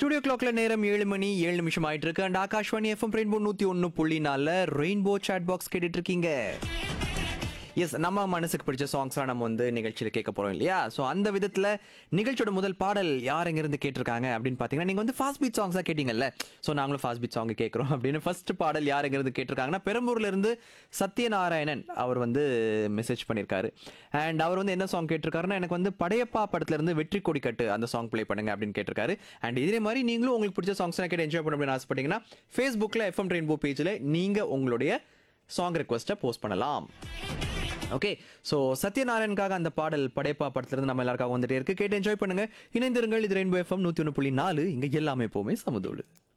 studio கிளாக்ல நேரம் ஏழு மணி ஏழு நிமிஷம் ஆயிட்டு இருக்கு அண்ட் ஆகாஷ்வாணி எஃப்எம் ரெயின்போ நூத்தி ஒன்னு புள்ளி நாலுல ரெயின்போ சாட் பாக்ஸ் கேட்டுட்டு இருக்கீங்க எஸ் நம்ம மனசுக்கு பிடிச்ச சாங்ஸ்லாம் நம்ம வந்து நிகழ்ச்சியில் கேட்க போறோம் இல்லையா ஸோ அந்த விதத்தில் நிகழ்ச்சியோட முதல் பாடல் யார் எங்கிருந்து கேட்டிருக்காங்க அப்படின்னு பார்த்தீங்கன்னா நீங்கள் வந்து ஃபாஸ்ட் பீட் சாங்ஸாக கேட்டீங்கல்ல ஸோ நாங்களும் ஃபாஸ்ட் பீட் சாங் கேட்குறோம் அப்படின்னு ஃபர்ஸ்ட் பாடல் யார் எங்கிருந்து கேட்டிருக்காங்கன்னா பெரம்பூர்ல இருந்து சத்யநாராயணன் அவர் வந்து மெசேஜ் பண்ணியிருக்காரு அண்ட் அவர் வந்து என்ன சாங் கேட்டிருக்காருன்னா எனக்கு வந்து படையப்பா படத்துல இருந்து வெற்றி கொடி கட்டு அந்த சாங் ப்ளே பண்ணுங்க அப்படின்னு கேட்டிருக்காரு அண்ட் இதே மாதிரி நீங்களும் உங்களுக்கு பிடிச்ச சாங்ஸ் கேட்டு என்ஜாய் பண்ண அப்படின்னு ஆசைப்பட்டீங்கன்னா ஃபேஸ்புக்கில் எஃப்எம் ரெயின்போ பேஜில் நீங்கள் உங்களுடைய சாங் ரெக்வஸ்ட்டை போஸ்ட் பண்ணலாம் ஓகே ஸோ சத்யநாராயணுக்காக அந்த பாடல் படைப்பா படத்துலேருந்து நம்ம எல்லாருக்காக வந்துட்டே இருக்கு கேட்டு என்ஜாய் பண்ணுங்க இணைந்திருங்கள் இது ரெயின்போ எஃப்எம் நூற்றி ஒன்று புள்ளி நாலு இங்கே எல்லாமே எப்போவுமே சமதோடு